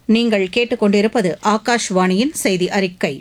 நீங்கள் கேட்டுக்கொண்டிருப்பது ஆகாஷ்வாணியின் செய்தி அறிக்கை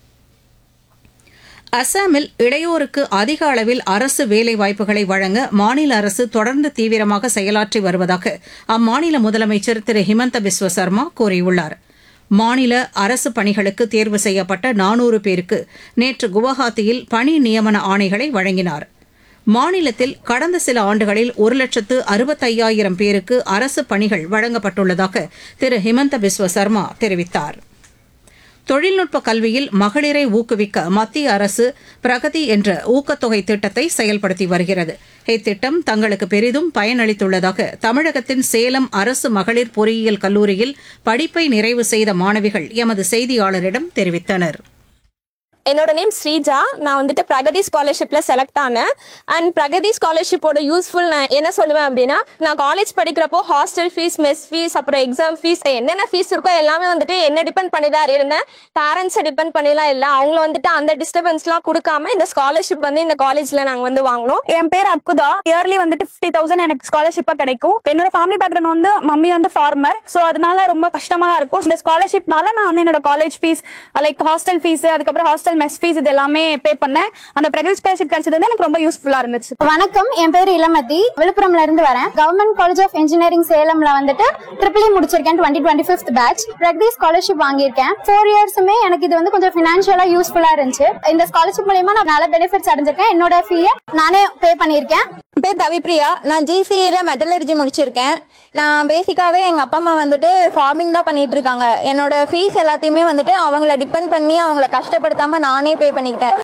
அசாமில் இளையோருக்கு அதிக அளவில் அரசு வேலைவாய்ப்புகளை வழங்க மாநில அரசு தொடர்ந்து தீவிரமாக செயலாற்றி வருவதாக அம்மாநில முதலமைச்சர் திரு ஹிமந்த பிஸ்வ சர்மா கூறியுள்ளார் மாநில அரசு பணிகளுக்கு தேர்வு செய்யப்பட்ட நானூறு பேருக்கு நேற்று குவஹாத்தியில் பணி நியமன ஆணைகளை வழங்கினார் மாநிலத்தில் கடந்த சில ஆண்டுகளில் ஒரு லட்சத்து அறுபத்தையாயிரம் பேருக்கு அரசு பணிகள் வழங்கப்பட்டுள்ளதாக திரு ஹிமந்த பிஸ்வ சர்மா தெரிவித்தார் தொழில்நுட்ப கல்வியில் மகளிரை ஊக்குவிக்க மத்திய அரசு பிரகதி என்ற ஊக்கத்தொகை திட்டத்தை செயல்படுத்தி வருகிறது இத்திட்டம் தங்களுக்கு பெரிதும் பயனளித்துள்ளதாக தமிழகத்தின் சேலம் அரசு மகளிர் பொறியியல் கல்லூரியில் படிப்பை நிறைவு செய்த மாணவிகள் எமது செய்தியாளரிடம் தெரிவித்தனர் என்னோட நேம் ஸ்ரீஜா நான் வந்துட்டு பிரகதி ஸ்காலர்ஷிப்ல செலக்ட் ஆனேன் அண்ட் பிரகதி ஸ்காலர்ஷிப்போட யூஸ்ஃபுல் நான் என்ன சொல்லுவேன் அப்படின்னா நான் காலேஜ் படிக்கிறப்போ ஹாஸ்டல் ஃபீஸ் மெஸ் ஃபீஸ் அப்புறம் எக்ஸாம் ஃபீஸ் என்னென்ன ஃபீஸ் இருக்கோ எல்லாமே வந்துட்டு என்ன டிபெண்ட் பண்ணி தான் இருந்தேன் பேரண்ட்ஸை டிபெண்ட் பண்ணிலாம் இல்லை அவங்கள வந்துட்டு அந்த டிஸ்டர்பன்ஸ்லாம் கொடுக்காம இந்த ஸ்காலர்ஷிப் வந்து இந்த காலேஜ்ல நாங்கள் வந்து வாங்கினோம் என் பேர் அக்குதா இயர்லி வந்துட்டு ஃபிஃப்டி தௌசண்ட் எனக்கு ஸ்காலர்ஷிப்பா கிடைக்கும் என்னோட ஃபேமிலி பேக்ரவுண்ட் வந்து மம்மி வந்து ஃபார்மர் ஸோ அதனால ரொம்ப கஷ்டமா தான் இருக்கும் இந்த ஸ்காலர்ஷிப்னால நான் வந்து என்னோட college fees like hostel fees அதுக்கப்புறம் ஹாஸ்டல் மெஸ் ஃபீஸ் இது எல்லாமே பே பண்ணேன் அந்த பிரகதி ஸ்காலர்ஷிப் கிடைச்சது வந்து எனக்கு ரொம்ப யூஸ்ஃபுல்லா இருந்துச்சு வணக்கம் என் பேர் இளமதி விழுப்புரம்ல இருந்து வரேன் கவர்மெண்ட் காலேஜ் ஆஃப் இன்ஜினியரிங் சேலம்ல வந்துட்டு ட்ரிபிள் முடிச்சிருக்கேன் twenty twenty fifth batch Pragathi scholarship வாங்கியிருக்கேன் ஃபோர் இயர்ஸுமே எனக்கு இது வந்து கொஞ்சம் ஃபினான்ஷியலா யூஸ்ஃபுல்லா இருந்துச்சு இந்த ஸ்காலர்ஷிப் மூலியமா நான் நல்ல பெனிஃபிட்ஸ் அடைஞ்சிருக்கேன் என்னோட ஃபீயை நானே பே பண்ணியிருக்கேன் என் பேர் கவிப்ரியா நான் ஜிசிஏல மெட்டலர்ஜி முடிச்சிருக்கேன் நான் பேசிக்காவே எங்க அப்பா அம்மா வந்துட்டு ஃபார்மிங் தான் பண்ணிட்டு இருக்காங்க என்னோட ஃபீஸ் எல்லாத்தையுமே வந்துட்டு அவங்கள டிபெண்ட் பண்ணி அவங்கள கஷ்டப்படுத்தாம நானே பே பண்ணிக்கிட்டேன்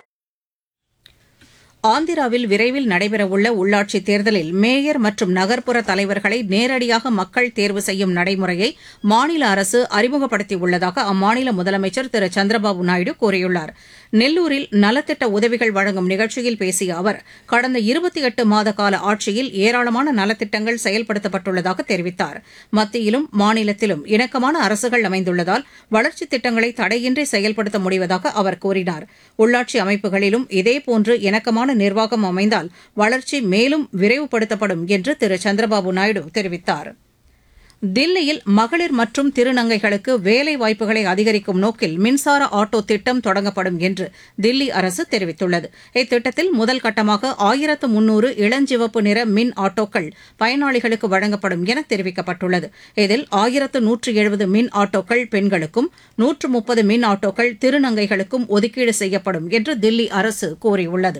ஆந்திராவில் விரைவில் நடைபெறவுள்ள உள்ளாட்சித் தேர்தலில் மேயர் மற்றும் நகர்ப்புற தலைவர்களை நேரடியாக மக்கள் தேர்வு செய்யும் நடைமுறையை மாநில அரசு அறிமுகப்படுத்தியுள்ளதாக அம்மாநில முதலமைச்சர் திரு சந்திரபாபு நாயுடு கூறியுள்ளார் நெல்லூரில் நலத்திட்ட உதவிகள் வழங்கும் நிகழ்ச்சியில் பேசிய அவர் கடந்த இருபத்தி எட்டு மாத கால ஆட்சியில் ஏராளமான நலத்திட்டங்கள் செயல்படுத்தப்பட்டுள்ளதாக தெரிவித்தார் மத்தியிலும் மாநிலத்திலும் இணக்கமான அரசுகள் அமைந்துள்ளதால் வளர்ச்சித் திட்டங்களை தடையின்றி செயல்படுத்த முடிவதாக அவர் கூறினார் உள்ளாட்சி அமைப்புகளிலும் இதேபோன்று இணக்கமான நிர்வாகம் அமைந்தால் வளர்ச்சி மேலும் விரைவுபடுத்தப்படும் என்று திரு சந்திரபாபு நாயுடு தெரிவித்தார் தில்லியில் மகளிர் மற்றும் திருநங்கைகளுக்கு வேலை வாய்ப்புகளை அதிகரிக்கும் நோக்கில் மின்சார ஆட்டோ திட்டம் தொடங்கப்படும் என்று தில்லி அரசு தெரிவித்துள்ளது இத்திட்டத்தில் முதல் கட்டமாக ஆயிரத்து முன்னூறு இளஞ்சிவப்பு நிற மின் ஆட்டோக்கள் பயனாளிகளுக்கு வழங்கப்படும் என தெரிவிக்கப்பட்டுள்ளது இதில் ஆயிரத்து நூற்று எழுபது மின் ஆட்டோக்கள் பெண்களுக்கும் நூற்று முப்பது மின் ஆட்டோக்கள் திருநங்கைகளுக்கும் ஒதுக்கீடு செய்யப்படும் என்று தில்லி அரசு கூறியுள்ளது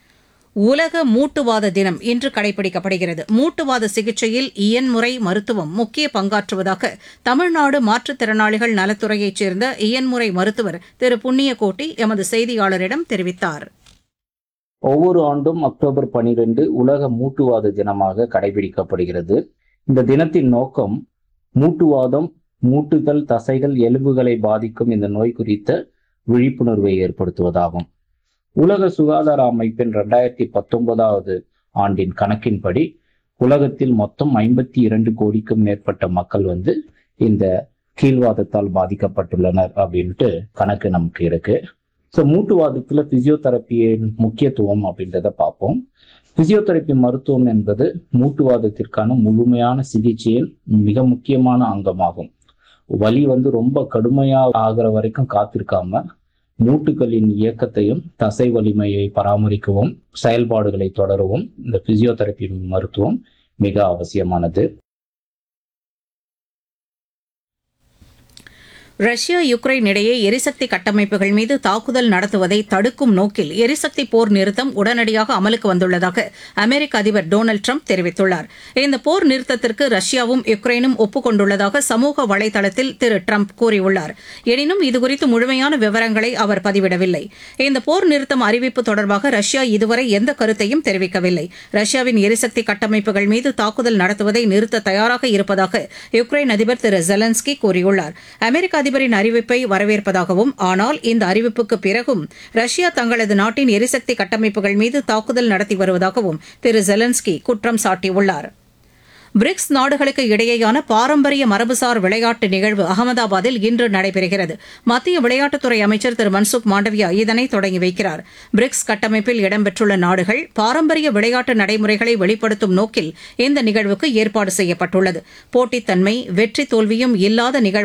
உலக மூட்டுவாத தினம் இன்று கடைபிடிக்கப்படுகிறது மூட்டுவாத சிகிச்சையில் இயன்முறை மருத்துவம் முக்கிய பங்காற்றுவதாக தமிழ்நாடு மாற்றுத்திறனாளிகள் நலத்துறையைச் சேர்ந்த இயன்முறை மருத்துவர் திரு புண்ணியகோட்டி எமது செய்தியாளரிடம் தெரிவித்தார் ஒவ்வொரு ஆண்டும் அக்டோபர் பனிரெண்டு உலக மூட்டுவாத தினமாக கடைபிடிக்கப்படுகிறது இந்த தினத்தின் நோக்கம் மூட்டுவாதம் மூட்டுகள் தசைகள் எலும்புகளை பாதிக்கும் இந்த நோய் குறித்த விழிப்புணர்வை ஏற்படுத்துவதாகும் உலக சுகாதார அமைப்பின் ரெண்டாயிரத்தி பத்தொன்பதாவது ஆண்டின் கணக்கின்படி உலகத்தில் மொத்தம் ஐம்பத்தி இரண்டு கோடிக்கும் மேற்பட்ட மக்கள் வந்து இந்த கீழ்வாதத்தால் பாதிக்கப்பட்டுள்ளனர் அப்படின்ட்டு கணக்கு நமக்கு இருக்கு ஸோ மூட்டுவாதத்துல பிசியோதெரப்பியின் முக்கியத்துவம் அப்படின்றத பார்ப்போம் பிசியோதெரப்பி மருத்துவம் என்பது மூட்டுவாதத்திற்கான முழுமையான சிகிச்சையின் மிக முக்கியமான அங்கமாகும் வலி வந்து ரொம்ப கடுமையா ஆகிற வரைக்கும் காத்திருக்காம மூட்டுகளின் இயக்கத்தையும் தசை வலிமையை பராமரிக்கவும் செயல்பாடுகளை தொடரவும் இந்த பிசியோதெரப்பி மருத்துவம் மிக அவசியமானது ரஷ்யா யுக்ரைன் இடையே எரிசக்தி கட்டமைப்புகள் மீது தாக்குதல் நடத்துவதை தடுக்கும் நோக்கில் எரிசக்தி போர் நிறுத்தம் உடனடியாக அமலுக்கு வந்துள்ளதாக அமெரிக்க அதிபர் டொனால்டு ட்ரம்ப் தெரிவித்துள்ளார் இந்த போர் நிறுத்தத்திற்கு ரஷ்யாவும் யுக்ரைனும் ஒப்புக்கொண்டுள்ளதாக சமூக வலைதளத்தில் திரு ட்ரம்ப் கூறியுள்ளார் எனினும் இதுகுறித்து முழுமையான விவரங்களை அவர் பதிவிடவில்லை இந்த போர் நிறுத்தம் அறிவிப்பு தொடர்பாக ரஷ்யா இதுவரை எந்த கருத்தையும் தெரிவிக்கவில்லை ரஷ்யாவின் எரிசக்தி கட்டமைப்புகள் மீது தாக்குதல் நடத்துவதை நிறுத்த தயாராக இருப்பதாக யுக்ரைன் அதிபர் திரு ஜெலன்ஸ்கி கூறியுள்ளார் அமெரிக்க அதிபரின் அறிவிப்பை வரவேற்பதாகவும் ஆனால் இந்த அறிவிப்புக்கு பிறகும் ரஷ்யா தங்களது நாட்டின் எரிசக்தி கட்டமைப்புகள் மீது தாக்குதல் நடத்தி வருவதாகவும் திரு ஜெலன்ஸ்கி குற்றம் சாட்டியுள்ளார் பிரிக்ஸ் நாடுகளுக்கு இடையேயான பாரம்பரிய மரபுசார் விளையாட்டு நிகழ்வு அகமதாபாத்தில் இன்று நடைபெறுகிறது மத்திய விளையாட்டுத்துறை அமைச்சர் திரு மன்சுக் மாண்டவியா இதனை தொடங்கி வைக்கிறார் பிரிக்ஸ் கட்டமைப்பில் இடம்பெற்றுள்ள நாடுகள் பாரம்பரிய விளையாட்டு நடைமுறைகளை வெளிப்படுத்தும் நோக்கில் இந்த நிகழ்வுக்கு ஏற்பாடு செய்யப்பட்டுள்ளது போட்டித்தன்மை வெற்றி தோல்வியும் இல்லாத நிகழ்வு